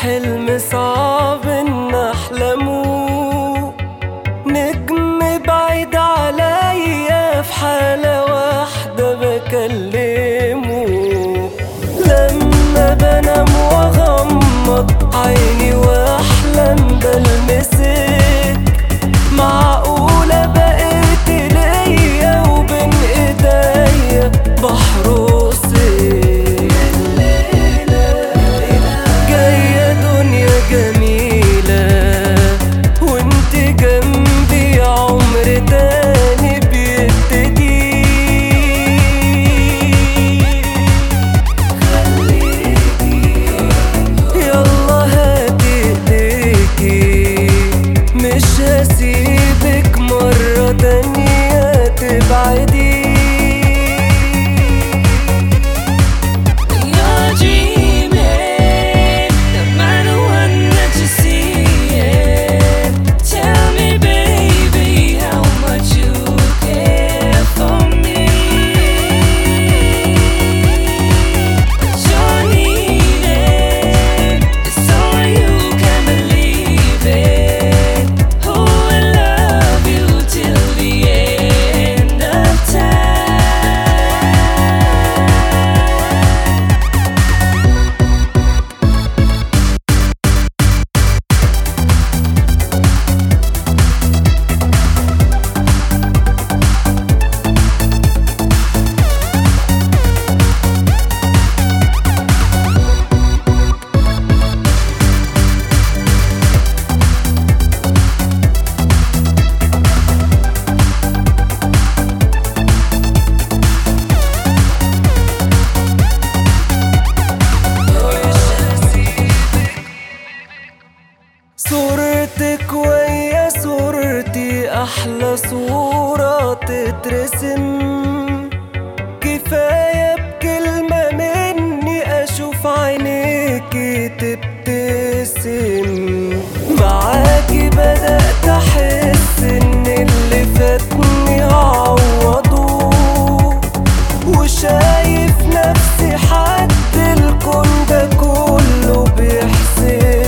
حلم صعب ان احلمه نجم بعيد عليا في حالة واحدة بكلمه لما بنام واغمض عيني واحلم بلمسك معقولة بقيت ليا وبين ايديا بحرسك جاية دنيا جميلة وانت جنبي عمر تاني بيبتدي يلا هاتي ايديكي مش هسيبك مرة تانية تبعدي You're dreaming, no matter what that you see. Tell me, baby, how much you care for me. What you're needing is someone you can believe in, who will love you till the end of time. صورتك ويا صورتي أحلى صورة تترسم كفاية بكلمة مني أشوف عينيكي تبتسم معاكي بدأت أحس إن اللي فاتني هعوضه وشايف نفسي حد الكون ده كله بيحسن